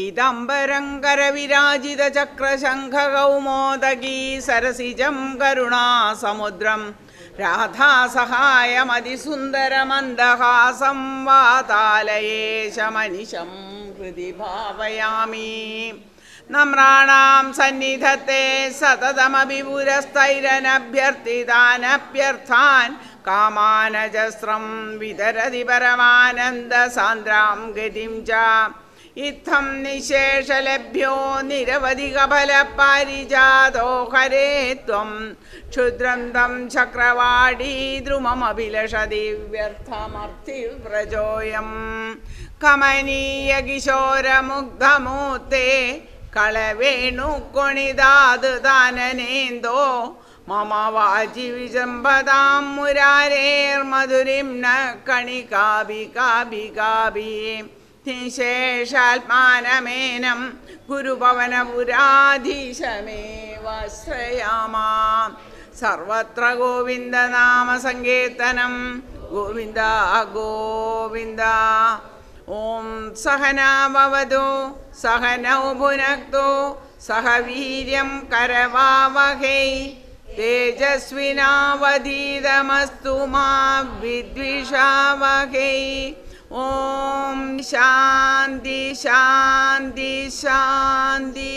പീതാംബരങ്കരവിരാജിത ചക്രശംഖകൗമോദകീ സരസിജം കരുണാസമുദ്രം രാധാസഹായമതിസുന്ദരമന്ദഹാസം വാതാലയേശമനിശം ഹൃദി ഭാവയാമി നമ്രാണാം സന്നിധത്തെ സതതമഭിപുരസ്ഥൈരനഭ്യർത്ഥിതാനഭ്യർത്ഥാൻ കാമാനജസ്രം വിതരതി പരമാനന്ദസാന്ദ്രാം ഗതിം ച ഇത്തം നിശേഷലഭ്യോ നിരവധി കഫലപാരിജാതോ ഹരേ ത്വം ക്ഷുദ്രം തം ചക്രവാടീ ദ്രുമമഭിലഷതി വ്യർത്ഥമർത്ഥിവ്രജോയം കമനീയ കിശോരമുഗ്ധമൂർത്തേ കളവേണുക്കൊണിതാത് താനനേന്തോ മമ വാചി വിജമ്പതാം മുരാരേർമധുരിം ന കണികാഭി കാഭി കാഭി നിശേഷാത്മാനമേനം ഗുരുഭവനപുരാധീശമേവശ്രയാമ സർവത്ര ഗോവിന്ദനാമ സങ്കീർത്തനം ഗോവിന്ദ ഗോവിന്ദ ഓം സഹനാവതു സഹനൗ ഭുനക്തോ സഹ വീര്യം കരവാവഹൈ തേജസ്വിനാവധീതമസ്തു മാ വിദ്വിഷാവഹൈ ഓം ശാന്തി ശാന്തി ശാന്തി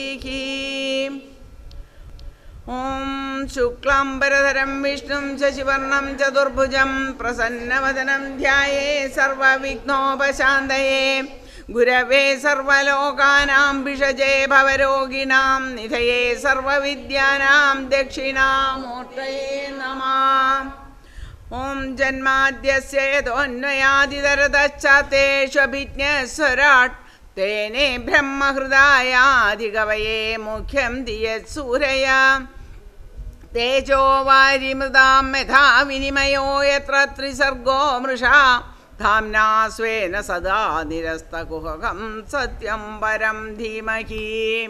ഓം ശുക്ലാംബരധരം വിഷ്ണും ശശിവർണം ചതുർഭുജം പ്രസന്നവദനം ധ്യായേ സർവവിഘ്നോപശാന്തയേ ഗുരവേ സർവലോകാനാം ഭിഷജേ ഭവരോഗിണാം നിധയേ സർവവിദ്യാനാം ദക്ഷിണാമൂർത്തയേ നമാം ഓം ജന്മാദ്യസ്യ യതോന്വയാദിതരതശ്ചാത്തേഷ്വഭിജ്ഞസ്വരാട് തേനേ ബ്രഹ്മഹൃദായാധികവയേ മുഖ്യം ദിയത്സൂരയ തേജോ വാരിമൃതാം യഥാ വിനിമയോ യത്ര ത്രിസർഗോ മൃഷാ ധാംനാ സ്വേന സദാ നിരസ്തകുഹകം സത്യം പരം ധീമഹി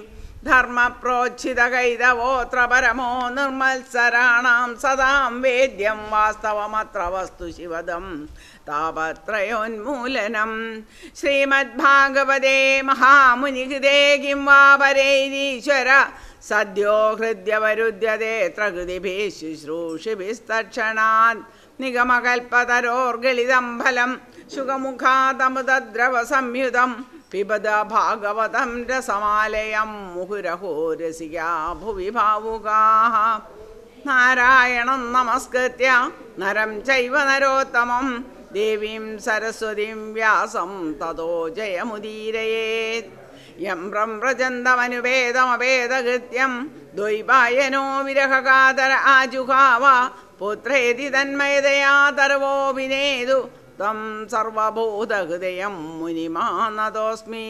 ധർമ്മപ്രോച്ഛിതകൈതവോത്ര പരമോ നിർമ്മത്സരാണാം സദാം വേദ്യം വാസ്തവമത്ര വസ്തു ശിവദം താപത്രയോന്മൂലനം ശ്രീമദ്ഭാഗവതേ മഹാമുനിഹൃദേ കിം വാ പരൈരീശ്വര സദ്യോ ഹൃദ്യവരുദ്യതേത്ര ഹൃദിഭിः ശുശ്രൂഷിഭിസ്തക്ഷണാത് നിഗമകൽപ്പതരോർഗളിതം ഫലം ശുഖമുഖാതമുദ്രവസംയുതം പിബത ഭാഗവതം രസമാലയം മുഹുരഹോ രസികാ ഭുവി ഭാവുകാः നാരായണം നമസ്കൃത്യ നരം ചൈവ നരോത്തമം ദേവീം സരസ്വതീം വ്യാസം തതോ ജയമുദീരയേത് യം പ്രംവ്രജന്തമനുപേതമപേതകൃത്യം ദ്വൈപായനോ വിരഹകാതര ആജുഹാവ പുത്രേതി തന്മയതയാ തർവോഭിനേതു തം സർവഭൂതഹൃദയം മുനിമാനതോസ്മി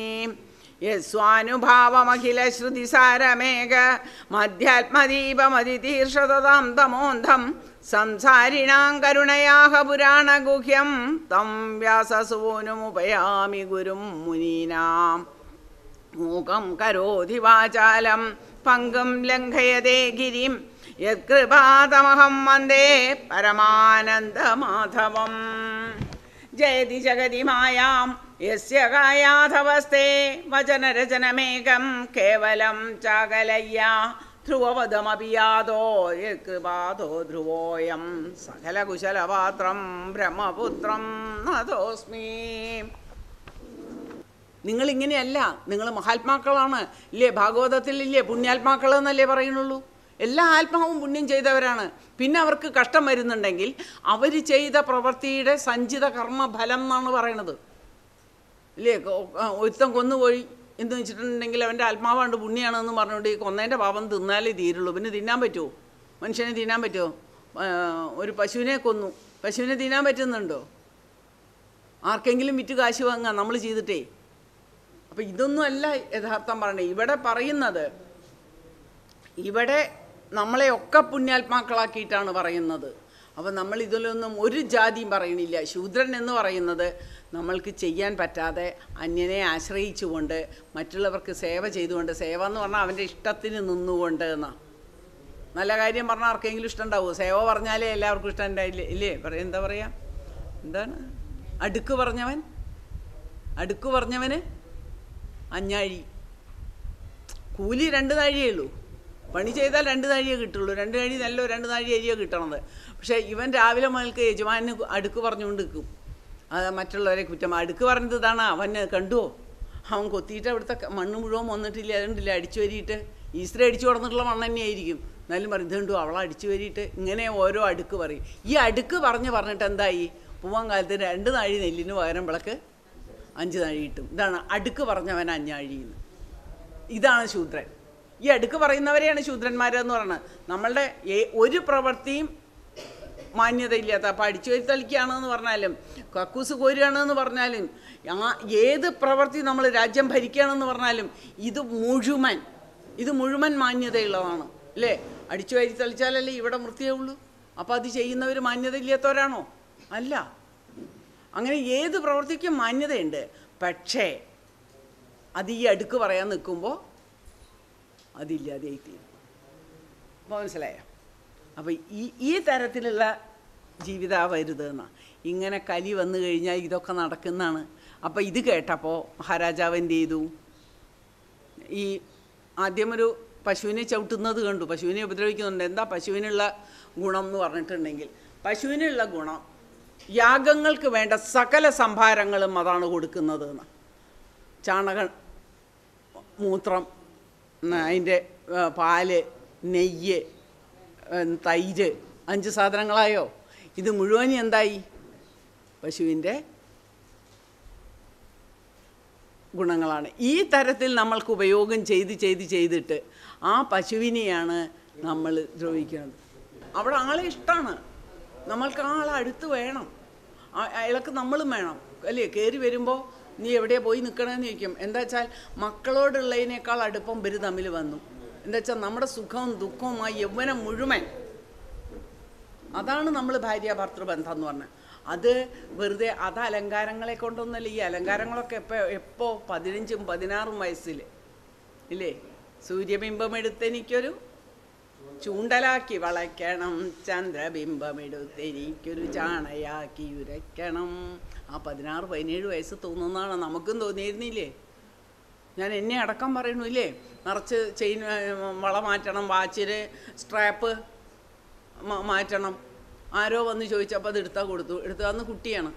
യസ്വാനുഭാവമഖിലശ്രുതിസാരമേഘ മധ്യാത്മദീപമതിതീർഷതതാം തമോന്ധം സംസാരിണാം കരുണയാഹ പുരാണഗുഹ്യം തം വ്യാസസൂനുമുപയാമി ഗുരും മുനീനാം മൂകം കരോധി വാചാലം പങ്കും ലംഘയതേ ഗിരിം യത്കൃപാതമഹം വന്ദേ പരമാനന്ദമാധവം ജയതി ജഗതി മായാം യസ്യ കായാധവസ്തേ വചനരചനമേകം കേവലം ചാകലയ്യ ധ്രുവപദമപി യാതോ യത്കൃപാതോ ധ്രുവോയം സകലകുശലപാത്രം ബ്രഹ്മപുത്രം നതോസ്മി നിങ്ങൾ ഇങ്ങനെയല്ല നിങ്ങൾ മഹാത്മാക്കളാണ് ഇല്ലേ ഭാഗവതത്തിൽ ഇല്ലേ പുണ്യാത്മാക്കൾ എന്നല്ലേ പറയുന്നുള്ളൂ എല്ലാ ആത്മാവും പുണ്യം ചെയ്തവരാണ് പിന്നെ അവർക്ക് കഷ്ടം വരുന്നുണ്ടെങ്കിൽ അവർ ചെയ്ത പ്രവൃത്തിയുടെ സഞ്ചിത കർമ്മഫലം എന്നാണ് പറയണത് ഇല്ലേ കൊ- ആ, ഒരുത്തൻ കൊന്നുപോയി എന്ന് വെച്ചിട്ടുണ്ടെങ്കിൽ അവൻ്റെ ആത്മാവാണ്ട് പുണ്യാണെന്ന് പറഞ്ഞുകൊണ്ട് ഈ കൊന്നതിൻ്റെ പാപം തിന്നാലേ തീരുള്ളൂ പിന്നെ തിന്നാൻ പറ്റുമോ മനുഷ്യനെ തിന്നാൻ പറ്റുമോ ആ, ഒരു പശുവിനെ കൊന്നു പശുവിനെ തിന്നാൻ പറ്റുന്നുണ്ടോ ആർക്കെങ്കിലും വിറ്റ് കാശ് വാങ്ങാം നമ്മൾ ചെയ്തിട്ടേ അപ്പം ഇതൊന്നും അല്ല യഥാർത്ഥം പറയണേ ഇവിടെ പറയുന്നത് ഇവിടെ നമ്മളെയൊക്കെ പുണ്യാത്മാക്കളാക്കിയിട്ടാണ് പറയുന്നത് അപ്പം നമ്മൾ ഇതിലൊന്നും ഒരു ജാതിയും പറയണില്ല ശൂദ്രൻ എന്ന് പറയുന്നത് നമ്മൾക്ക് ചെയ്യാൻ പറ്റാതെ അന്യനെ ആശ്രയിച്ചുകൊണ്ട് മറ്റുള്ളവർക്ക് സേവ ചെയ്തുകൊണ്ട് സേവ എന്ന് പറഞ്ഞാൽ അവൻ്റെ ഇഷ്ടത്തിന് നിന്നുകൊണ്ട് എന്നാ നല്ല കാര്യം പറഞ്ഞാൽ ആർക്കെങ്കിലും ഇഷ്ടം ഉണ്ടാവുമോ സേവ പറഞ്ഞാലേ എല്ലാവർക്കും ഇഷ്ടം ഉണ്ടായില്ലേ ഇല്ലേ പറയ എന്താ പറയുക എന്താണ് അടുക്ക് പറഞ്ഞവൻ അടുക്ക് പറഞ്ഞവന് അഞ്ഞാഴി കൂലി രണ്ട് നാഴിയേ ഉള്ളൂ പണി ചെയ്താൽ രണ്ട് നാഴിയേ കിട്ടുള്ളൂ രണ്ട് നാഴി നല്ല രണ്ട് നാഴി അരിയോ കിട്ടണത് പക്ഷേ ഇവൻ രാവിലെ മുതൽക്ക് യജമാന് അടുക്ക് പറഞ്ഞുകൊണ്ട് നിൽക്കും അത് മറ്റുള്ളവരെ കുറ്റം അടുക്ക് പറഞ്ഞത് ഇതാണ് അവന് കണ്ടുവോ അവൻ കൊത്തിയിട്ട് അവിടുത്തെ ക- മണ്ണ് മുഴുവൻ വന്നിട്ടില്ല അതുകൊണ്ടില്ല അടിച്ചു വരിയിട്ട് ഈസ്റ്റർ അടിച്ചു കൊടുത്തിട്ടുള്ള മണ്ണ് തന്നെയായിരിക്കും എന്നാലും പറയും ഇതുണ്ടോ അവളെ അടിച്ചു വരിയിട്ട് ഇങ്ങനെ ഓരോ അടുക്ക് പറയും ഈ അടുക്ക് പറഞ്ഞ് പറഞ്ഞിട്ട് എന്തായി പൂവാൻ കാലത്ത് രണ്ട് നാഴി നെല്ലിന് പകരം വിളക്ക് അഞ്ച് നാഴി കിട്ടും ഇതാണ് അടുക്ക് പറഞ്ഞവൻ അഞ്ഞാഴിന്ന് ഇതാണ് ശൂദ്രൻ ഈ അടുക്ക് പറയുന്നവരെയാണ് ശൂദ്രന്മാരെന്ന് പറയുന്നത് നമ്മളുടെ ഏ- ഒരു പ്രവൃത്തിയും മാന്യതയില്ലാത്ത അപ്പം അടിച്ചു വരി തളിക്കുകയാണെന്ന് പറഞ്ഞാലും കക്കൂസ് കോരുകയാണെന്ന് പറഞ്ഞാലും ആ ഏത് പ്രവൃത്തി നമ്മൾ രാജ്യം ഭരിക്കുകയാണെന്ന് പറഞ്ഞാലും ഇത് മുഴുവൻ ഇത് മുഴുവൻ മാന്യതയുള്ളതാണ് അല്ലേ അടിച്ചു വരി തളിച്ചാലല്ലേ ഇവിടെ വൃത്തിയുള്ളൂ അപ്പോൾ അത് ചെയ്യുന്നവർ മാന്യതയില്ലാത്തവരാണോ അല്ല അങ്ങനെ ഏത് പ്രവൃത്തിക്കും മാന്യതയുണ്ട് പക്ഷേ അത് ഈ അടുക്ക് പറയാൻ നിൽക്കുമ്പോൾ അതില്ലാതെയായി തീരും അപ്പോൾ മനസ്സിലായോ അപ്പോൾ ഈ ഈ തരത്തിലുള്ള ജീവിതാവരുത് എന്നാണ് ഇങ്ങനെ കലി വന്നു കഴിഞ്ഞാൽ ഇതൊക്കെ നടക്കുന്നതാണ് അപ്പോൾ ഇത് കേട്ടപ്പോൾ മഹാരാജാവ് എന്ത് ചെയ്തു ഈ ആദ്യം ഒരു പശുവിനെ ചവിട്ടുന്നത് കണ്ടു പശുവിനെ ഉപദ്രവിക്കുന്നുണ്ട് എന്താ പശുവിനുള്ള ഗുണം എന്ന് പറഞ്ഞിട്ടുണ്ടെങ്കിൽ പശുവിനുള്ള ഗുണം യാഗങ്ങൾക്ക് വേണ്ട സകല സംഭാരങ്ങളും അതാണ് കൊടുക്കുന്നത് എന്ന് ചാണക മൂത്രം ഉം, അതിൻ്റെ ആ, പാല് നെയ്യ് ഉം, തൈര് അഞ്ച് സാധനങ്ങളായോ ഇത് മുഴുവൻ എന്തായി പശുവിൻ്റെ ഗുണങ്ങളാണ് ഈ തരത്തിൽ നമ്മൾക്ക് ഉപയോഗം ചെയ്ത് ചെയ്ത് ചെയ്തിട്ട് ആ പശുവിനെയാണ് നമ്മൾ ദ്രോഹിക്കുന്നത് അവിടെ ആളെ ഇഷ്ടമാണ് നമ്മൾക്ക് ആ ആളെ അടുത്ത് വേണം ആ- അയാൾക്ക് നമ്മളും വേണം അല്ലേ കയറി വരുമ്പോൾ നീ എവിടെയാ പോയി നിൽക്കണമെന്ന് ചോദിക്കും എന്താ വെച്ചാൽ മക്കളോടുള്ളതിനേക്കാൾ അടുപ്പം ഇവർ തമ്മിൽ വന്നു എന്താ വെച്ചാൽ നമ്മുടെ സുഖവും ദുഃഖവും ആ യൗവനം മുഴുവൻ അതാണ് നമ്മൾ ഭാര്യ ഭർത്തൃബന്ധം എന്ന് പറഞ്ഞത് അത് വെറുതെ അത് അലങ്കാരങ്ങളെ കൊണ്ടൊന്നുമല്ല ഈ അലങ്കാരങ്ങളൊക്കെ എപ്പോൾ എപ്പോൾ പതിനഞ്ചും പതിനാറും വയസ്സിൽ ഇല്ലേ സൂര്യബിംബം എടുത്തെനിക്കൊരു ചൂണ്ടലാക്കി വളയ്ക്കണം ചന്ദ്രബിംബം എടുത്തെനിക്കൊരു ചാണയാക്കി ഉരയ്ക്കണം ആ പതിനാറ് പതിനേഴ് വയസ്സ് തോന്നുന്നതാണ് നമുക്കും തോന്നിയിരുന്നില്ലേ ഞാൻ എന്നെ അടക്കം പറയണു ഇല്ലേ നിറച്ച് ചെയിൻ വള മാറ്റണം വാച്ചിന് സ്ട്രാപ്പ് മ- മാറ്റണം ആരോ വന്ന് ചോദിച്ചപ്പോൾ അത് എടുത്താൽ കൊടുത്തു എടുത്തു അന്ന് കുട്ടിയാണ്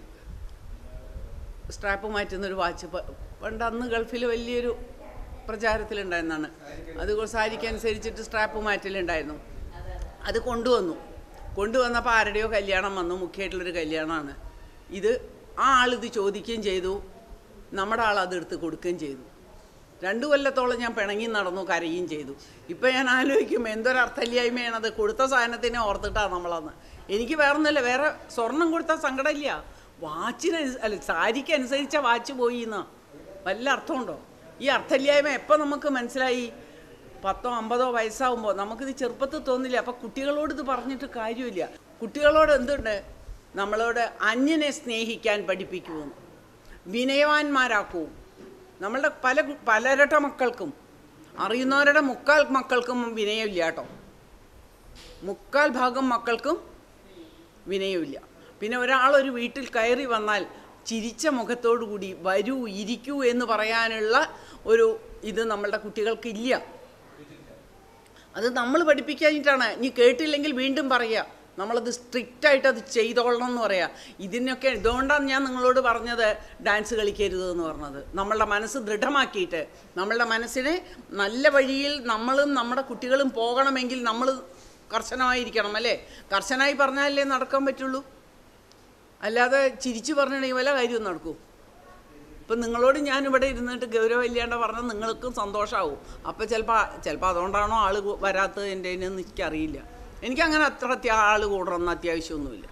സ്ട്രാപ്പ് മാറ്റുന്നൊരു വാച്ച് പ- പണ്ട് അന്ന് ഗൾഫിൽ വലിയൊരു പ്രചാരത്തിലുണ്ടായിരുന്നാണ് അത് സാരിക്ക് അനുസരിച്ചിട്ട് സ്ട്രാപ്പ് മാറ്റലുണ്ടായിരുന്നു അത് കൊണ്ടുവന്നു കൊണ്ടുവന്നപ്പോൾ ആരുടെയോ കല്യാണം വന്നു മുഖ്യമായിട്ടുള്ളൊരു കല്യാണമാണ് ഇത് ആ ആളിത് ചോദിക്കുകയും ചെയ്തു നമ്മുടെ ആൾ അത് എടുത്ത് കൊടുക്കുകയും ചെയ്തു രണ്ടു കൊല്ലത്തോളം ഞാൻ പിണങ്ങി നടന്നു കരയുകയും ചെയ്തു ഇപ്പം ഞാൻ ആലോചിക്കും എന്തൊരർത്ഥമില്ലായ്മയാണ് അത് കൊടുത്ത സാധനത്തിനെ ഓർത്തിട്ടാണ് നമ്മളന്ന് എനിക്ക് വേറെ ഒന്നുമില്ല വേറെ സ്വർണം കൊടുത്താൽ സങ്കടമില്ല വാച്ചിന് അല്ല സാരിക്ക് അനുസരിച്ച വാച്ച് പോയി എന്നാ വല്ല അർത്ഥമുണ്ടോ ഈ അർത്ഥമില്ലായ്മ എപ്പോൾ നമുക്ക് മനസ്സിലായി പത്തോ അമ്പതോ വയസ്സാവുമ്പോൾ നമുക്കിത് ചെറുപ്പത്തിൽ തോന്നില്ല അപ്പം കുട്ടികളോട് ഇത് പറഞ്ഞിട്ട് കാര്യമില്ല കുട്ടികളോട് എന്തുണ്ട് നമ്മളോട് അന്യനെ സ്നേഹിക്കാൻ പഠിപ്പിക്കുമെന്ന് വിനയവാന്മാരാക്കൂ നമ്മളുടെ പല കു- പലരുടെ മക്കൾക്കും അറിയുന്നവരുടെ മുക്കാൽ മക്കൾക്കും വിനയമില്ല കേട്ടോ മുക്കാൽ ഭാഗം മക്കൾക്കും വിനയമില്ല പിന്നെ ഒരാൾ ഒരു വീട്ടിൽ കയറി വന്നാൽ ചിരിച്ച മുഖത്തോടു കൂടി വരൂ ഇരിക്കൂ എന്ന് പറയാനുള്ള ഒരു ഇത് നമ്മളുടെ കുട്ടികൾക്കില്ല അത് നമ്മൾ പഠിപ്പിക്കാനിട്ടാണ് ഇനി കേട്ടില്ലെങ്കിൽ വീണ്ടും പറയുക നമ്മളത് സ്ട്രിക്റ്റായിട്ട് അത് ചെയ്തോളണം എന്ന് പറയാം ഇതിനൊക്കെ ഇതുകൊണ്ടാണ് ഞാൻ നിങ്ങളോട് പറഞ്ഞത് ഡാൻസ് കളിക്കരുത് എന്ന് പറഞ്ഞത് നമ്മളുടെ മനസ്സ് ദൃഢമാക്കിയിട്ട് നമ്മളുടെ മനസ്സിനെ നല്ല വഴിയിൽ നമ്മളും നമ്മുടെ കുട്ടികളും പോകണമെങ്കിൽ നമ്മൾ കർശനമായിരിക്കണം അല്ലേ കർശനമായി പറഞ്ഞാലല്ലേ നടക്കാൻ പറ്റുള്ളൂ അല്ലാതെ ചിരിച്ചു പറഞ്ഞിട്ടുണ്ടെങ്കിൽ വല്ല കാര്യവും നടക്കൂ ഇപ്പം നിങ്ങളോട് ഞാൻ ഇവിടെ ഇരുന്നിട്ട് ഗൗരവമില്ലാണ്ട് പറഞ്ഞാൽ നിങ്ങൾക്കും സന്തോഷമാവും അപ്പോൾ ചിലപ്പോൾ ചിലപ്പോൾ അതുകൊണ്ടാണോ ആൾ വരാത്തത് എൻ്റെ എന്ന് എനിക്കറിയില്ല എനിക്കങ്ങനെ അത്ര അത്യാ ആൾ കൂടണമെന്ന് അത്യാവശ്യമൊന്നുമില്ല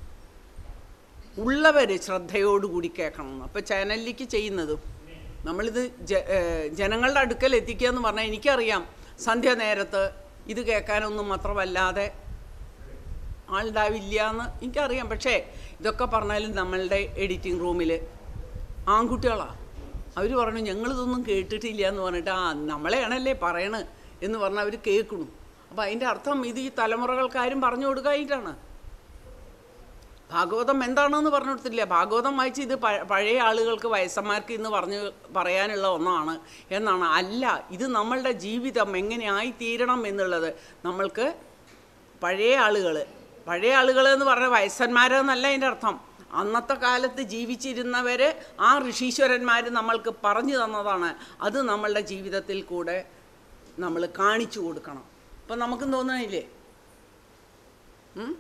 ഉള്ളവർ ശ്രദ്ധയോടുകൂടി കേൾക്കണം അപ്പോൾ ചാനലിലേക്ക് ചെയ്യുന്നതും നമ്മളിത് ജ ഏഹ് ജനങ്ങളുടെ അടുക്കൽ എത്തിക്കുക എന്ന് പറഞ്ഞാൽ എനിക്കറിയാം സന്ധ്യ നേരത്ത് ഇത് കേൾക്കാനൊന്നും അത്രവല്ലാതെ ആളുണ്ടാവില്ല എന്ന് എനിക്കറിയാം പക്ഷേ ഇതൊക്കെ പറഞ്ഞാലും നമ്മളുടെ എഡിറ്റിംഗ് റൂമിൽ ആൺകുട്ടികളാ അവർ പറഞ്ഞു ഞങ്ങളിതൊന്നും കേട്ടിട്ടില്ല എന്ന് പറഞ്ഞിട്ട് ആ നമ്മളെയാണല്ലേ പറയണ് എന്ന് പറഞ്ഞാൽ അവർ കേൾക്കണു അപ്പോൾ അതിൻ്റെ അർത്ഥം ഇത് ഈ തലമുറകൾക്കാരും പറഞ്ഞു കൊടുക്കാനായിട്ടാണ് ഭാഗവതം എന്താണെന്ന് പറഞ്ഞു കൊടുത്തില്ല ഭാഗവതം വായിച്ച് ഇത് പ- പഴയ ആളുകൾക്ക് വയസ്സന്മാർക്ക് ഇന്ന് പറഞ്ഞു പറയാനുള്ള ഒന്നാണ് എന്നാണ് അല്ല ഇത് നമ്മളുടെ ജീവിതം എങ്ങനെ ആയിത്തീരണം എന്നുള്ളത് നമ്മൾക്ക് പഴയ ആളുകൾ പഴയ ആളുകൾ എന്ന് പറഞ്ഞ വയസ്സന്മാരെന്നല്ല അതിൻ്റെ അർത്ഥം അന്നത്തെ കാലത്ത് ജീവിച്ചിരുന്നവർ ആ ഋഷീശ്വരന്മാർ നമ്മൾക്ക് പറഞ്ഞു തന്നതാണ് അത് നമ്മളുടെ ജീവിതത്തിൽ കൂടെ നമ്മൾ കാണിച്ചു കൊടുക്കണം അപ്പം നമുക്കും തോന്നണില്ലേ ഉം?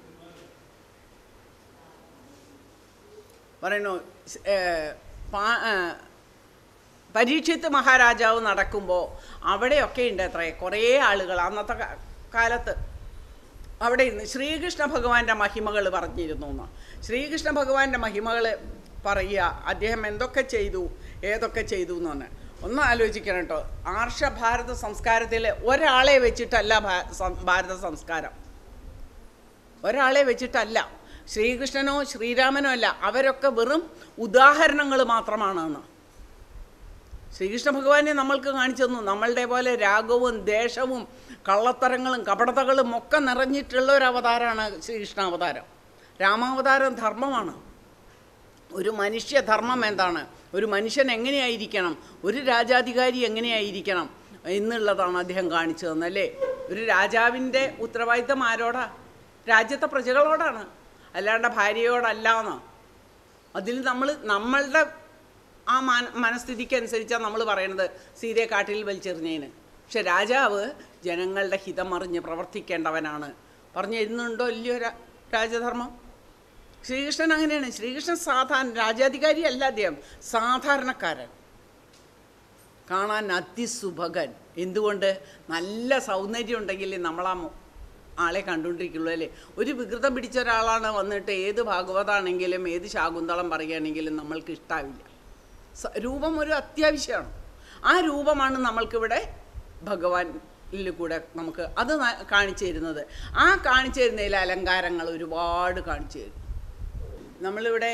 പറയണു സ്- ഏ, പാ- ഏ, പരീക്ഷിത്ത് മഹാരാജാവ് നടക്കുമ്പോൾ അവിടെയൊക്കെ ഉണ്ട് അത്രേ കുറേ ആളുകൾ അന്നത്തെ കാ- കാലത്ത് അവിടെ ഇരുന്ന് ശ്രീകൃഷ്ണ ഭഗവാന്റെ മഹിമകൾ പറഞ്ഞിരുന്നു എന്ന് ശ്രീകൃഷ്ണ ഭഗവാന്റെ മഹിമകൾ പറയുക അദ്ദേഹം എന്തൊക്കെ ചെയ്തു ഏതൊക്കെ ചെയ്തു എന്ന് പറഞ്ഞ് ഒന്ന് ആലോചിക്കണം കേട്ടോ ആർഷ ഭാരത സംസ്കാരത്തിൽ ഒരാളെ വെച്ചിട്ടല്ല ഭാ- സം- ഭാരത സംസ്കാരം ഒരാളെ വെച്ചിട്ടല്ല ശ്രീകൃഷ്ണനോ ശ്രീരാമനോ അല്ല അവരൊക്കെ വെറും ഉദാഹരണങ്ങൾ മാത്രമാണ് എന്ന് ശ്രീകൃഷ്ണ ഭഗവാനെ നമ്മൾക്ക് കാണിച്ചു തന്നു നമ്മളുടെ പോലെ രാഗവും ദേശവും കള്ളത്തരങ്ങളും കപടതകളും ഒക്കെ നിറഞ്ഞിട്ടുള്ള ഒരു അവതാരമാണ് ശ്രീകൃഷ്ണ അവതാരം രാമാവതാരം ധർമ്മമാണ് ഒരു മനുഷ്യധർമ്മം എന്താണ് ഒരു മനുഷ്യൻ എങ്ങനെയായിരിക്കണം ഒരു രാജാധികാരി എങ്ങനെയായിരിക്കണം എന്നുള്ളതാണ് അദ്ദേഹം കാണിച്ചു തന്നല്ലേ ഒരു രാജാവിൻ്റെ ഉത്തരവാദിത്തം ആരോടാ രാജ്യത്തെ പ്രജകളോടാണ് അല്ലാണ്ട് ഭാര്യയോടല്ല എന്ന് അതിൽ നമ്മൾ നമ്മളുടെ ആ മന മനസ്ഥിതിക്ക് അനുസരിച്ചാണ് നമ്മൾ പറയണത് സീതയെ കാട്ടിൽ വലിച്ചെറിഞ്ഞതിന് പക്ഷെ രാജാവ് ജനങ്ങളുടെ ഹിതമറിഞ്ഞ് പ്രവർത്തിക്കേണ്ടവനാണ് പറഞ്ഞു തരുന്നുണ്ടോ ഇല്ലയോ രാ- രാജധർമ്മം ശ്രീകൃഷ്ണൻ അങ്ങനെയാണ് ശ്രീകൃഷ്ണൻ സാധാരണ രാജാധികാരി അല്ല അദ്ദേഹം സാധാരണക്കാരൻ കാണാൻ അതിസുഭകൻ എന്തുകൊണ്ട് നല്ല സൗന്ദര്യം ഉണ്ടെങ്കിൽ നമ്മൾ ആ മു- ആളെ കണ്ടുകൊണ്ടിരിക്കുള്ളൂ അല്ലേ ഒരു വികൃതം പിടിച്ച ഒരാളാണ് വന്നിട്ട് ഏത് ഭാഗവതാണെങ്കിലും ഏത് ശാകുന്തളം പറയുകയാണെങ്കിലും നമ്മൾക്ക് ഇഷ്ടാവില്ല സ- രൂപം ഒരു അത്യാവശ്യമാണ് ആ രൂപമാണ് നമ്മൾക്കിവിടെ ഭഗവാനിൽ കൂടെ നമുക്ക് അത് ന- കാണിച്ചു തരുന്നത് ആ കാണിച്ചു തരുന്നതിൽ അലങ്കാരങ്ങൾ ഒരുപാട് കാണിച്ചു തരും നമ്മളിവിടെ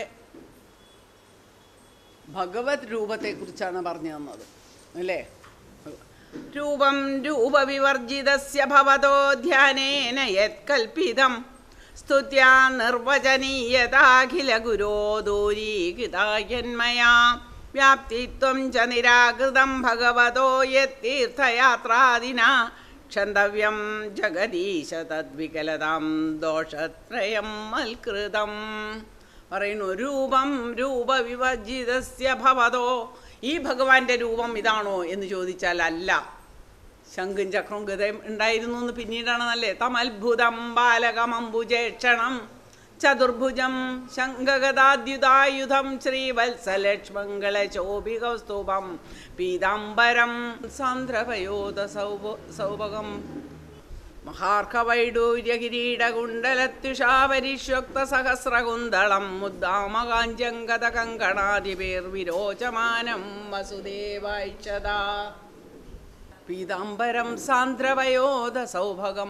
ഭഗവത് രൂപത്തെക്കുറിച്ചാണ് പറഞ്ഞു തന്നത് അല്ലേ രൂപം രൂപവിവർജിതസ്യ ഭവതോ ധ്യാനേന യത്കൽപ്പിതം സ്തുത്യാ നിർവചനീയതാഖില ഗുരോ ദൂരീകൃതായന്മയാ വ്യാപ്തിത്വം ച നിരാകൃതം ഭഗവതോ യത്തീർത്ഥയാത്രാദിന ക്ഷന്തവ്യം ജഗദീശ തദ്വികലതാം ദോഷത്രയം മൽകൃതം പറയുന്നു രൂപം രൂപവിഭജിതസ്യ ഭവതോ ഈ ഭഗവാന്റെ രൂപം ഇതാണോ എന്ന് ചോദിച്ചാൽ അല്ല ശംഖും ചക്രവും ഗതയും ഉണ്ടായിരുന്നു എന്ന് പിന്നീടാണ് നല്ലേ തമത്ഭുതം ബാലകമംബുജേക്ഷണം ചതുർഭുജം ശംഖഗതാദ്യുതായുധം ശ്രീവത്സലക്ഷ്മംഗളശോഭികൗസ്തുഭം പീതാംബരം സാന്ദ്രപയോധ സൗഭ സൗഭകം മഹാർക്കവൈഡൂര്യകിരീടകുണ്ടലത്യുഷാപരിഷ്വക്തസഹസ്രകുന്തളം മുദ്ദാമകാഞ്ചങ്കതകങ്കണാതിപേർവിരോചമാനം വസുദേവായിച്ചതാ പീതാംബരം സാന്ദ്രവയോധ സൗഭഗം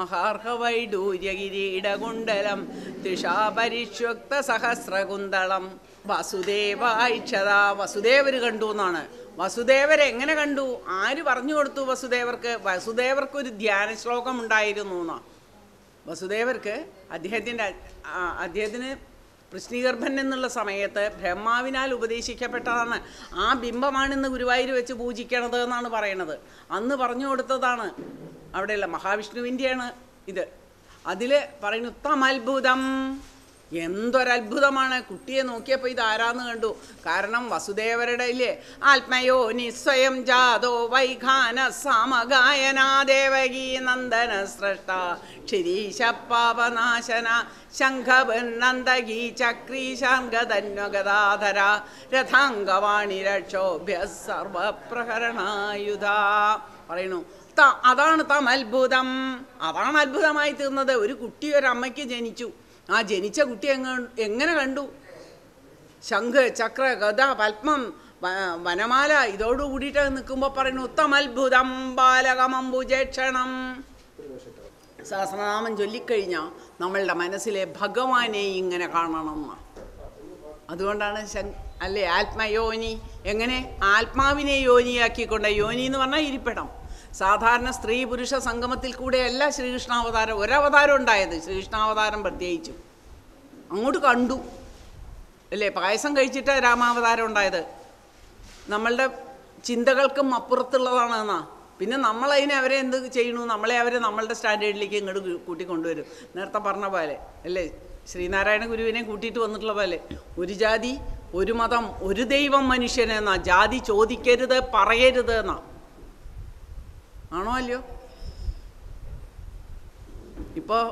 മഹാർഹവൈഡൂര്യകിരീടകുണ്ടലം തൃഷാപരിഷ്വക്ത സഹസ്രകുന്തളം വസുദേവായിക്ഷത വസുദേവർ കണ്ടു എന്നാണ് വസുദേവരെ എങ്ങനെ കണ്ടു ആര് പറഞ്ഞു കൊടുത്തു വസുദേവർക്ക് വസുദേവർക്ക് ഒരു ധ്യാന ശ്ലോകം ഉണ്ടായിരുന്നു എന്നാ വസുദേവർക്ക് അദ്ദേഹത്തിൻ്റെ അദ്ദേഹത്തിന് പ്രശ്നീഗർഭൻ എന്നുള്ള സമയത്ത് ബ്രഹ്മാവിനാൽ ഉപദേശിക്കപ്പെട്ടതാണ് ആ ബിംബമാണിന്ന് ഗുരുവായൂർ വെച്ച് പൂജിക്കണത് എന്നാണ് പറയണത് അന്ന് പറഞ്ഞു കൊടുത്തതാണ് അവിടെയുള്ള മഹാവിഷ്ണുവിൻ്റെയാണ് ഇത് അതിൽ പറയുന്നു തമത്ഭുതം എന്തൊരത്ഭുതമാണ് കുട്ടിയെ നോക്കിയപ്പോൾ ഇത് ആരാന്ന് കണ്ടു കാരണം വസുദേവരുടെ ഇല്ലേ ആത്മയോ നിസ്വയം ജാതോ വൈഖാന സമഗായനാദേവകീ നന്ദന സ്രഷ്ട ക്ഷരീശ പാപനാശന ശംഖബന്നന്ദഗീ ചക്രീശാംഗധന്വഗദാധര രഥാംഗവാണി രക്ഷോഭ്യ സർവപ്രഹരണായുധ പറയുന്നു ത അതാണ് തം അത്ഭുതം അതാണ് അത്ഭുതമായി തീർന്നത് ഒരു കുട്ടി ഒരു അമ്മയ്ക്ക് ജനിച്ചു ആ ജനിച്ച കുട്ടി എങ്ങ എങ്ങനെ കണ്ടു ശംഖ് ചക്ര ഗദ പത്മം വ- വനമാല ഇതോട് കൂടിയിട്ട് നിൽക്കുമ്പോൾ പറയുന്നു ഉത്തമത്ഭുതം ബാലകമംബുജേക്ഷണം സഹസ്രനാമം ചൊല്ലിക്കഴിഞ്ഞാൽ നമ്മളുടെ മനസ്സിലെ ഭഗവാനെ ഇങ്ങനെ കാണണം എന്ന് അതുകൊണ്ടാണ് ശങ് അല്ലേ ആത്മയോനി എങ്ങനെ ആത്മാവിനെ യോനിയാക്കിക്കൊണ്ട് യോനി എന്ന് പറഞ്ഞാൽ ഇരിപ്പിടം സാധാരണ സ്ത്രീ പുരുഷ സംഗമത്തിൽ കൂടെയല്ല ശ്രീകൃഷ്ണാവതാരം ഒരവതാരം ഉണ്ടായത് ശ്രീകൃഷ്ണാവതാരം പ്രത്യേകിച്ചും അങ്ങോട്ട് കണ്ടു അല്ലേ പായസം കഴിച്ചിട്ട് രാമാവതാരം ഉണ്ടായത് നമ്മളുടെ ചിന്തകൾക്കും അപ്പുറത്തുള്ളതാണ് എന്നാ പിന്നെ നമ്മളതിനെ അവരെ എന്ത് ചെയ്യണു നമ്മളെ അവരെ നമ്മളുടെ സ്റ്റാൻഡേർഡിലേക്ക് ഇങ്ങോട്ട് കൂ- കൂട്ടിക്കൊണ്ടുവരും നേരത്തെ പറഞ്ഞ പോലെ അല്ലേ ശ്രീനാരായണ ഗുരുവിനെ കൂട്ടിയിട്ട് വന്നിട്ടുള്ള പോലെ ഒരു ജാതി ഒരു മതം ഒരു ദൈവം മനുഷ്യനെന്നാ ജാതി ചോദിക്കരുത് പറയരുത് എന്നാ ആണോ അല്ലയോ ഇപ്പോൾ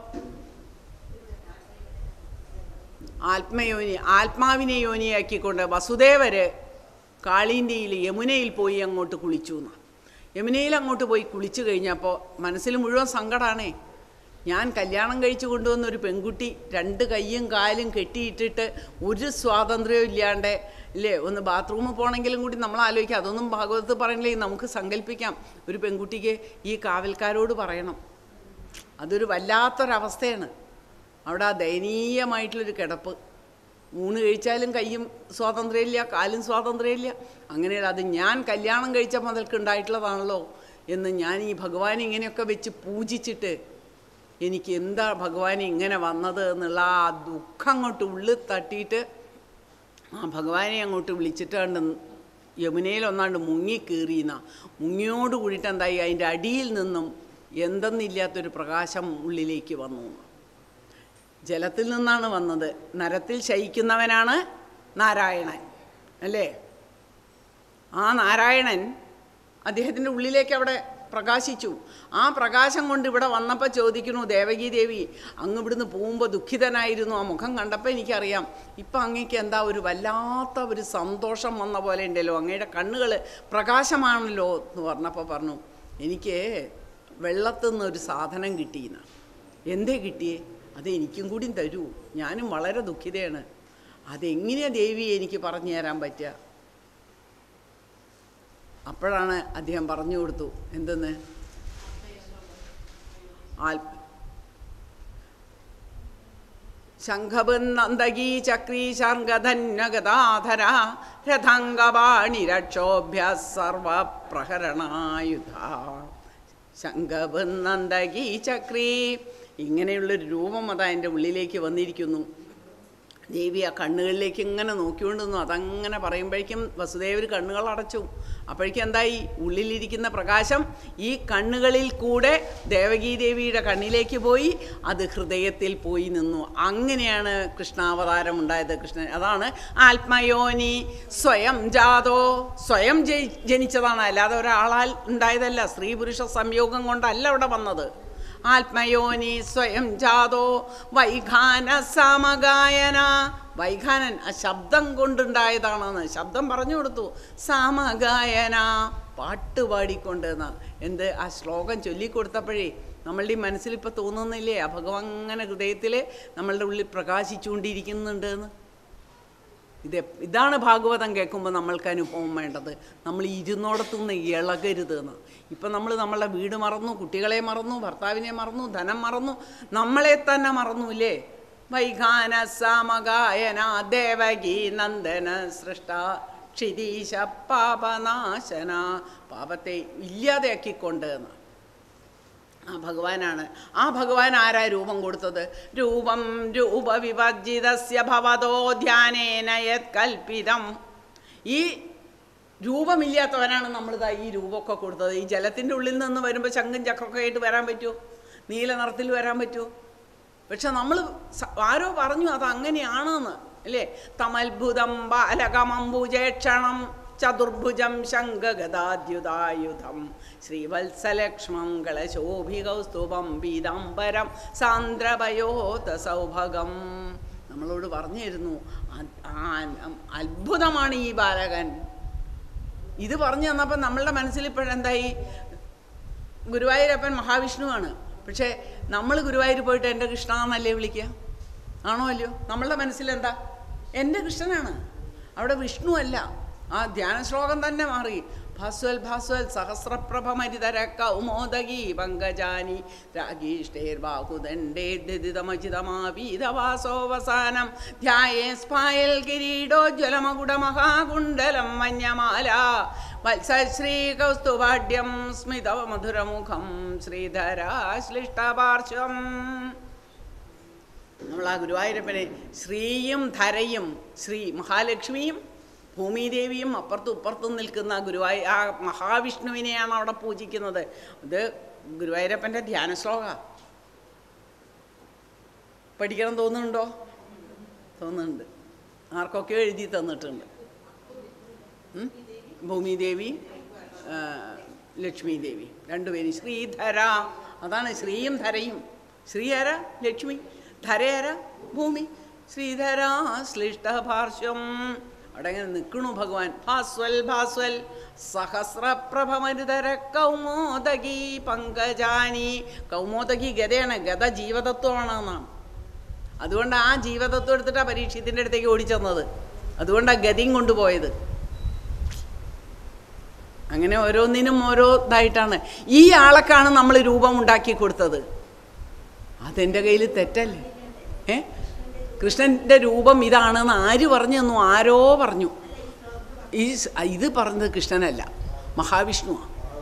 ആത്മയോനി ആത്മാവിനെ യോനിയാക്കിക്കൊണ്ട് വസുദേവര് കാളിന്തിയിൽ യമുനയിൽ പോയി അങ്ങോട്ട് കുളിച്ചു എന്ന് യമുനയിൽ അങ്ങോട്ട് പോയി കുളിച്ചു കഴിഞ്ഞപ്പോൾ മനസ്സിൽ മുഴുവൻ സങ്കടമാണേ ഞാൻ കല്യാണം കഴിച്ചു കൊണ്ടുവന്ന ഒരു പെൺകുട്ടി രണ്ട് കൈയും കാലും കെട്ടിയിട്ടിട്ട് ഒരു സ്വാതന്ത്ര്യവും ഇല്ലാണ്ട് ഇല്ലേ ഒന്ന് ബാത്റൂമിൽ പോകണമെങ്കിലും കൂടി നമ്മൾ ആലോചിക്കാം അതൊന്നും ഭാഗവതത്തിൽ പറയണില്ലെങ്കിൽ നമുക്ക് സങ്കല്പിക്കാം ഒരു പെൺകുട്ടിക്ക് ഈ കാവൽക്കാരോട് പറയണം അതൊരു വല്ലാത്തൊരവസ്ഥയാണ് അവിടെ ആ ദയനീയമായിട്ടുള്ളൊരു കിടപ്പ് ഊണ് കഴിച്ചാലും കയ്യും സ്വാതന്ത്ര്യമില്ല കാലും സ്വാതന്ത്ര്യമില്ല അങ്ങനെയുള്ള അത് ഞാൻ കല്യാണം കഴിച്ച മുതൽക്ക് ഉണ്ടായിട്ടുള്ളതാണല്ലോ എന്ന് ഞാൻ ഈ ഭഗവാനെ ഇങ്ങനെയൊക്കെ വെച്ച് പൂജിച്ചിട്ട് എനിക്ക് എന്താ ഭഗവാൻ ഇങ്ങനെ വന്നത് എന്നുള്ള ആ ദുഃഖം അങ്ങോട്ട് ഉള്ളിൽ തട്ടിയിട്ട് ആ ഭഗവാനെ അങ്ങോട്ട് വിളിച്ചിട്ട് കണ്ട് യമുനയിൽ ഒന്നാണ്ട് മുങ്ങി കീറിയെന്ന മുങ്ങിയോട് കൂടിയിട്ട് എന്തായി അതിൻ്റെ അടിയിൽ നിന്നും എന്തെന്നില്ലാത്തൊരു പ്രകാശം ഉള്ളിലേക്ക് വന്നു ജലത്തിൽ നിന്നാണ് വന്നത് നരത്തിൽ ശയിക്കുന്നവനാണ് നാരായണൻ അല്ലേ ആ നാരായണൻ അദ്ദേഹത്തിൻ്റെ ഉള്ളിലേക്ക് അവിടെ പ്രകാശിച്ചു ആ പ്രകാശം കൊണ്ട് ഇവിടെ വന്നപ്പോൾ ചോദിക്കണു ദേവകി ദേവി അങ്ങ് ഇവിടുന്ന് പോകുമ്പോൾ ദുഃഖിതനായിരുന്നു ആ മുഖം കണ്ടപ്പോൾ എനിക്കറിയാം ഇപ്പം അങ്ങേക്ക് എന്താ ഒരു വല്ലാത്ത ഒരു സന്തോഷം വന്ന പോലെ ഉണ്ടല്ലോ അങ്ങയുടെ കണ്ണുകൾ പ്രകാശമാണല്ലോ എന്ന് പറഞ്ഞപ്പോൾ പറഞ്ഞു എനിക്ക് വെള്ളത്തിൽ നിന്ന് ഒരു സാധനം കിട്ടിയെന്ന് എന്തേ കിട്ടിയേ അത് എനിക്കും കൂടി തരൂ ഞാനും വളരെ ദുഃഖിതയാണ് അതെങ്ങനെയാ ദേവി എനിക്ക് പറഞ്ഞു തരാൻ പറ്റുക അപ്പോഴാണ് അദ്ദേഹം പറഞ്ഞു കൊടുത്തു എന്തെന്ന് ആൽ ശംഖബന്ധകീ ചക്രീ ശർഗധന്യഗതാധര രഥാംഗവാണി രക്ഷോഭ്യ സർവപ്രഹരണായുധ ശംഖബന്ധകീ ചക്രീ ഇങ്ങനെയുള്ളൊരു രൂപം അതാ എൻ്റെ ഉള്ളിലേക്ക് വന്നിരിക്കുന്നു ദേവി ആ കണ്ണുകളിലേക്ക് ഇങ്ങനെ നോക്കിക്കൊണ്ട് നിന്നു അതങ്ങനെ പറയുമ്പോഴേക്കും വസുദേവർ കണ്ണുകൾ അടച്ചു അപ്പോഴേക്കും എന്തായി ഉള്ളിലിരിക്കുന്ന പ്രകാശം ഈ കണ്ണുകളിൽ കൂടെ ദേവകീ ദേവിയുടെ കണ്ണിലേക്ക് പോയി അത് ഹൃദയത്തിൽ പോയി നിന്നു അങ്ങനെയാണ് കൃഷ്ണാവതാരം ഉണ്ടായത് കൃഷ്ണൻ അതാണ് ആത്മയോനി സ്വയം ജാതോ സ്വയം ജയി ജനിച്ചതാണ് അല്ലാതെ ഒരാളാൽ ഉണ്ടായതല്ല സ്ത്രീ പുരുഷ സംയോഗം കൊണ്ടല്ല അവിടെ വന്നത് ആത്മയോനി സ്വയം ജാതോ വൈഖാന സമഗായന വൈഖാനൻ ആ ശബ്ദം കൊണ്ടുണ്ടായതാണെന്ന് ശബ്ദം പറഞ്ഞു കൊടുത്തു സമഗായന പാട്ട് പാടിക്കൊണ്ട് എന്ന് എന്ത് ആ ശ്ലോകം ചൊല്ലിക്കൊടുത്തപ്പോഴേ നമ്മളുടെ ഈ മനസ്സിൽ ഇപ്പോൾ തോന്നുന്നില്ലേ ആ ഭഗവാൻ അങ്ങനെ ഹൃദയത്തിൽ നമ്മളുടെ ഉള്ളിൽ പ്രകാശിച്ചുകൊണ്ടിരിക്കുന്നുണ്ട് എന്ന് ഇത് എപ്- ഇതാണ് ഭാഗവതം കേൾക്കുമ്പോൾ നമ്മൾക്ക് അനുഭവം വേണ്ടത് നമ്മൾ ഇരുന്നോടത്തുനിന്ന് ഇളകരുത് എന്ന് ഇപ്പം നമ്മൾ നമ്മളുടെ വീട് മറന്നു കുട്ടികളെ മറന്നു ഭർത്താവിനെ മറന്നു ധനം മറന്നു നമ്മളെ തന്നെ മറന്നു ഇല്ലേ വൈഖാന സമഗായന ദേവകി നന്ദന സൃഷ്ട ക്ഷിതീശ പാപനാശന പാപത്തെ ഇല്ലാതെയാക്കിക്കൊണ്ട് എന്ന് ആ ഭഗവാനാണ് ആ ഭഗവാൻ ആരാ രൂപം കൊടുത്തത് രൂപം രൂപവിവർജിതസ്യ ഭവതോ ധ്യാനേന യത് കൽപ്പിതം ഈ രൂപമില്ലാത്തവനാണ് നമ്മളിതാ ഈ രൂപമൊക്കെ കൊടുത്തത് ഈ ജലത്തിൻ്റെ ഉള്ളിൽ നിന്ന് വരുമ്പോൾ ശംഖും ചക്രമൊക്കെ ആയിട്ട് വരാൻ പറ്റുമോ നീല നിറത്തിൽ വരാൻ പറ്റുമോ പക്ഷെ നമ്മൾ ആരോ പറഞ്ഞു അത് അങ്ങനെയാണെന്ന് അല്ലേ തമത്ഭുതം ബാലകമംബുജേക്ഷണം ചതുർഭുജം ശംഖഗദാദ്യുതായുധം ശ്രീവത്സലക്ഷ്മം കളശോഭികൗസ്തുഭം പീതാംബരം സാന്ദ്രഭയോത സൗഭഗം നമ്മളോട് പറഞ്ഞിരുന്നു അ- ആ- അത്ഭുതമാണ് ഈ ബാലകൻ ഇത് പറഞ്ഞു തന്നപ്പോൾ നമ്മളുടെ മനസ്സിൽ ഇപ്പോഴെന്തായി ഗുരുവായൂരപ്പൻ മഹാവിഷ്ണുവാണ് പക്ഷേ നമ്മൾ ഗുരുവായൂർ പോയിട്ട് എൻ്റെ കൃഷ്ണ എന്നല്ലേ വിളിക്കുക ആണോ അല്ലയോ നമ്മളുടെ മനസ്സിൽ എന്താ എൻ്റെ കൃഷ്ണനാണ് അവിടെ വിഷ്ണു അല്ല ആ ധ്യാന ശ്ലോകം തന്നെ മാറി ഭാസ്വൽ ഭാസ്വൽ സഹസ്രപ്രഭമരിതര കൗമോദകി പങ്കജാനി രാഗീഷ്ടേർബാഹുദണ്ഡേർദിതമചിതമാപീതവാസോവസാനം ധ്യായേ സ്പായൽ കിരീടോജ്വലമകുടമഹാകുണ്ടലം മഞ്ഞമാല വത്സശ്രീകൗസ്തുഭാഢ്യം സ്മിതമധുരമുഖം ശ്രീധരാശ്ലിഷ്ടപാർശ്വം നമ്മൾ ആ ഗുരുവായൂരപ്പനെ ശ്രീയും ധരയും ശ്രീ മഹാലക്ഷ്മിയും ഭൂമിദേവിയും അപ്പുറത്തും ഇപ്പുറത്തും നിൽക്കുന്ന ഗുരുവായൂർ ആ മഹാവിഷ്ണുവിനെയാണ് അവിടെ പൂജിക്കുന്നത് ഇത് ഗുരുവായൂരപ്പൻ്റെ ധ്യാന ശ്ലോക പഠിക്കണം തോന്നുന്നുണ്ടോ തോന്നുന്നുണ്ട് ആർക്കൊക്കെയോ എഴുതി തന്നിട്ടുണ്ട് ഉം? ഭൂമിദേവി ആ, ലക്ഷ്മി ദേവി രണ്ടുപേരും ശ്രീധര അതാണ് ശ്രീയും ധരയും ശ്രീ ആര ലക്ഷ്മി ധരയര ഭൂമി ശ്രീധര ശ്ലിഷ്ടഭാർശ്വം അവിടെ ഇങ്ങനെ നിൽക്കണു ഭഗവാൻ ഭാസ്വൽ ഭാസ്വൽ സഹസ്രപ്രഭമരുതര കൗമോദകി പങ്കജാനി കൗമോദകി ഗതയാണ് ഗത ജീവതത്വമാണ് എന്നാണ് അതുകൊണ്ട് ആ ജീവതത്വം എടുത്തിട്ടാണ് പരീക്ഷത്തിൻ്റെ അടുത്തേക്ക് ഓടിച്ചെന്നത് അതുകൊണ്ടാണ് ഗതിയും കൊണ്ടുപോയത് അങ്ങനെ ഓരോന്നിനും ഓരോ ഇതായിട്ടാണ് ഈ ആളെക്കാണ് നമ്മൾ രൂപം ഉണ്ടാക്കി കൊടുത്തത് അതെൻ്റെ കയ്യിൽ തെറ്റല്ലേ ഏ കൃഷ്ണൻ്റെ രൂപം ഇതാണെന്ന് ആര് പറഞ്ഞു തന്നു ആരോ പറഞ്ഞു ഈ സ്- ഇത് പറഞ്ഞത് കൃഷ്ണനല്ല മഹാവിഷ്ണുവാണ്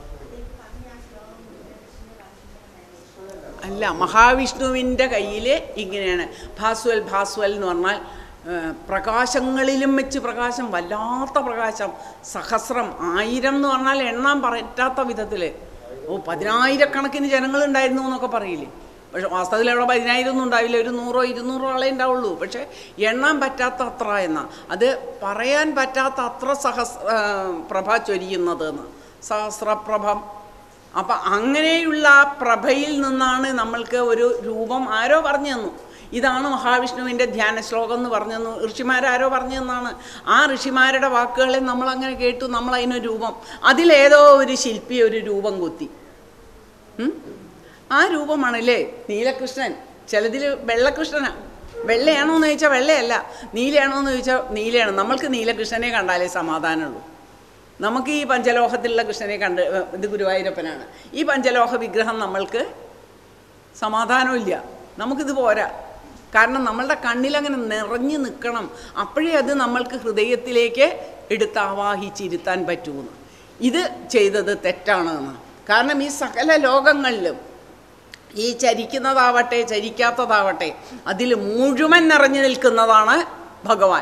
അല്ല മഹാവിഷ്ണുവിൻ്റെ കയ്യിൽ ഇങ്ങനെയാണ് ഭാസ്വൽ ഭാസ്വൽ എന്ന് പറഞ്ഞാൽ ആ, പ്രകാശങ്ങളിലും വെച്ച് പ്രകാശം വല്ലാത്ത പ്രകാശം സഹസ്രം ആയിരം എന്ന് പറഞ്ഞാൽ എണ്ണാൻ പറ്റാത്ത വിധത്തിൽ ഓ പതിനായിരക്കണക്കിന് ജനങ്ങളുണ്ടായിരുന്നു എന്നൊക്കെ പറയില്ലേ പക്ഷെ വാസ്തവത്തിൽ അവിടെ പതിനായിരം ഒന്നും ഉണ്ടാവില്ല ഒരു നൂറോ ഇരുന്നൂറോ ആളെ ഉണ്ടാവുള്ളൂ പക്ഷെ എണ്ണാൻ പറ്റാത്ത അത്ര എന്ന അത് പറയാൻ പറ്റാത്ത അത്ര സഹസ് ആ, പ്രഭ ചൊരിയുന്നത് എന്ന് സഹസ്രപ്രഭം അപ്പം അങ്ങനെയുള്ള ആ പ്രഭയിൽ നിന്നാണ് നമ്മൾക്ക് ഒരു രൂപം ആരോ പറഞ്ഞു തന്നു ഇതാണ് മഹാവിഷ്ണുവിൻ്റെ ധ്യാന ശ്ലോകം എന്ന് പറഞ്ഞു തന്നു ഋഷിമാരാരോ പറഞ്ഞു തന്നാണ് ആ ഋഷിമാരുടെ വാക്കുകളെ നമ്മൾ അങ്ങനെ കേട്ടു നമ്മൾ അതിനൊരു രൂപം അതിലേതോ ഒരു ശില്പി ഒരു രൂപം കുത്തി ഉം? ആ രൂപമാണല്ലേ നീലകൃഷ്ണൻ ചിലതിൽ വെള്ളകൃഷ്ണനാണ് വെള്ളയാണോ എന്ന് ചോദിച്ചാൽ വെള്ളയല്ല നീലയാണോ എന്ന് ചോദിച്ചാൽ നീലയാണ് നമ്മൾക്ക് നീലകൃഷ്ണനെ കണ്ടാലേ സമാധാനമുള്ളൂ നമുക്ക് ഈ പഞ്ചലോഹത്തിലുള്ള കൃഷ്ണനെ കണ്ട് ഏ, ഇത് ഗുരുവായൂരപ്പനാണ് ഈ പഞ്ചലോഹ വിഗ്രഹം നമ്മൾക്ക് സമാധാനമില്ല നമുക്കിത് പോരാ കാരണം നമ്മളുടെ കണ്ണിലങ്ങനെ നിറഞ്ഞു നിൽക്കണം അപ്പോഴേ അത് നമ്മൾക്ക് ഹൃദയത്തിലേക്ക് എടുത്ത് ആവാഹിച്ചിരുത്താൻ പറ്റുമെന്ന് ഇത് ചെയ്തത് തെറ്റാണെന്ന് കാരണം ഈ സകല ലോകങ്ങളിലും ഈ ചരിക്കുന്നതാവട്ടെ ചരിക്കാത്തതാവട്ടെ അതിൽ മുഴുവൻ നിറഞ്ഞു നിൽക്കുന്നതാണ് ഭഗവാൻ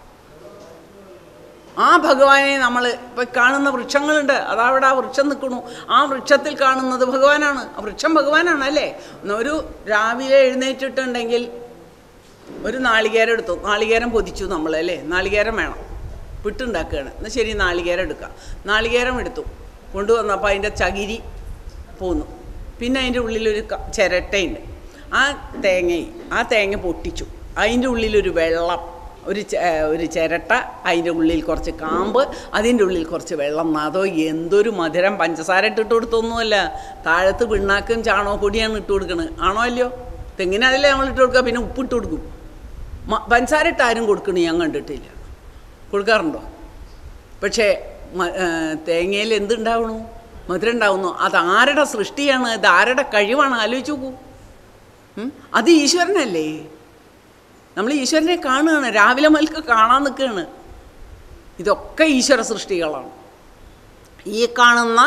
ആ ഭഗവാനെ നമ്മൾ ഇപ്പം കാണുന്ന വൃക്ഷങ്ങളുണ്ട് അതവിടെ ആ വൃക്ഷം നിൽക്കണു ആ വൃക്ഷത്തിൽ കാണുന്നത് ഭഗവാനാണ് ആ വൃക്ഷം ഭഗവാനാണ് അല്ലേ എന്നാ ഒരു രാവിലെ എഴുന്നേറ്റിട്ടുണ്ടെങ്കിൽ ഒരു നാളികേരം എടുത്തു നാളികേരം പൊതിച്ചു നമ്മൾ അല്ലേ നാളികേരം വേണം പിട്ടുണ്ടാക്കുകയാണ് എന്നാൽ ശരി നാളികേരം എടുക്കാം നാളികേരം എടുത്തു കൊണ്ടുവന്നപ്പോൾ അതിൻ്റെ ചകിരി പോന്നു പിന്നെ അതിൻ്റെ ഉള്ളിലൊരു ക- ചിരട്ടയുണ്ട് ആ തേങ്ങയും ആ തേങ്ങ പൊട്ടിച്ചു അതിൻ്റെ ഉള്ളിലൊരു വെള്ളം ഒരു ചെ- ഏ, ഒരു ചിരട്ട അതിൻ്റെ ഉള്ളിൽ കുറച്ച് കാമ്പ് അതിൻ്റെ ഉള്ളിൽ കുറച്ച് വെള്ളം അതോ എന്തൊരു മധുരം പഞ്ചസാര ഇട്ടിട്ട് കൊടുത്തൊന്നുമല്ല താഴത്ത് പിണ്ണാക്കും ചാണകപ്പൊടിയാണ് ഇട്ട് കൊടുക്കണത് ആണോ അല്ലയോ തെങ്ങിനതിലേ നമ്മൾ ഇട്ട് കൊടുക്കുക പിന്നെ ഉപ്പിട്ട് കൊടുക്കും മ- പഞ്ചസാര ഇട്ട് ആരും കൊടുക്കണ ഞാൻ കണ്ടിട്ടില്ല കൊടുക്കാറുണ്ടോ പക്ഷേ മ- ഏ, തേങ്ങയിൽ എന്തുണ്ടാവണു മധുരം ഉണ്ടാവുന്നു അത് ആരുടെ സൃഷ്ടിയാണ് ഇത് ആരുടെ കഴിവാണ് ആലോചിച്ച് നോക്കൂ ഉം? അത് ഈശ്വരനല്ലേ നമ്മൾ ഈശ്വരനെ കാണുകയാണ് രാവിലെ മുതൽക്ക് കാണാൻ നിൽക്കുകയാണ് ഇതൊക്കെ ഈശ്വര സൃഷ്ടികളാണ് ഈ കാണുന്ന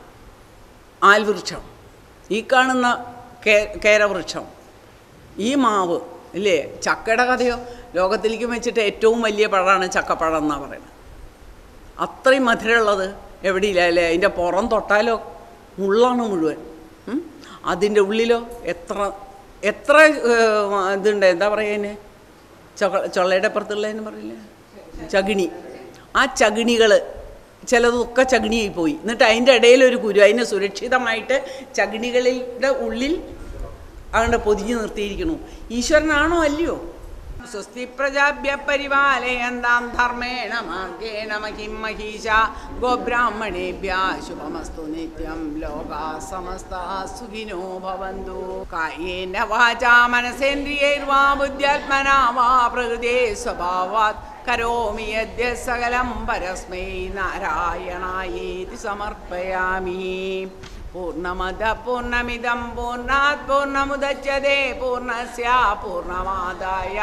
ആൽവൃക്ഷം ഈ കാണുന്ന കേ- കേരവൃക്ഷം ഈ മാവ് ഇല്ലേ ചക്കയുടെ കഥയോ ലോകത്തിലേക്ക് വെച്ചിട്ട് ഏറ്റവും വലിയ പഴമാണ് ചക്കപ്പഴം എന്നാണ് പറയുന്നത് അത്രയും മധുരമുള്ളത് എവിടെയില്ല അല്ലേ അതിൻ്റെ പുറം തൊട്ടാലോ മുള്ളാണ് മുഴുവൻ ഉം? അതിൻ്റെ ഉള്ളിലോ എത്ര എത്ര ഏഹ്, ഇതുണ്ട് എന്താ പറയുക ചൊ ചൊള്ളയുടെ അപ്പുറത്തുള്ളതിന് പറയില്ലേ ചകിണി ആ ചകിണികൾ ചിലതൊക്കെ ചകിണിയായി പോയി എന്നിട്ട് അതിൻ്റെ ഇടയിലൊരു കുരു അതിനെ സുരക്ഷിതമായിട്ട് ചകിണികളുടെ ഉള്ളിൽ അതുകൊണ്ട് പൊതിഞ്ഞു നിർത്തിയിരിക്കണു ഈശ്വരനാണോ അല്ലയോ സ്വസ്തി പ്രജാഭ്യ പരിപാലയന്താം ധർമ്മേണ മാർഗേണ മഹിം മഹീശ ഗോബ്രാഹ്മണേഭ്യ ശുഭമസ്തു നിത്യം ലോകാ സമസ്ത സുഖിനോ ഭവന്തു കായേന വാചാ മനസേന്ദ്രിയൈർവാ ബുദ്ധ്യാത്മനാ വാ പ്രകൃതേ സ്വഭാവാത് കരോമി യദ്യ സകലം പരസ്മൈ നാരായണായേതി സമർപ്പയാമി പൂർണ്ണമത പൂർണ്ണമിതം പൂർണ്ണാത് പൂർണ്ണമുദച്യത്തെ പൂർണ്ണസ്യ പൂർണ്ണമാദായ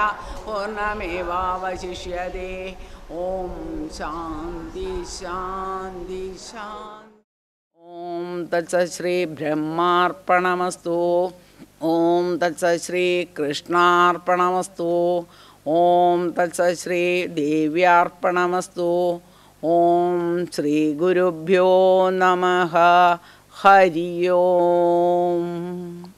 പൂർണ്ണമേവാവശിഷ്യത്തെ ഓം ശാന്തി ശാന്തി ശാന്തി ഓം തത്സ ശ്രീ ബ്രഹ്മാർപ്പണമസ്തു ഓം തത്സത് ശ്രീ കൃഷ്ണാർപ്പണമസ്തു ഓം തത്സത് ശ്രീ ദേവ്യാർപ്പണമസ്തു ഓം ശ്രീ ഗുരുഭ്യോ നമ ഹരി ഓം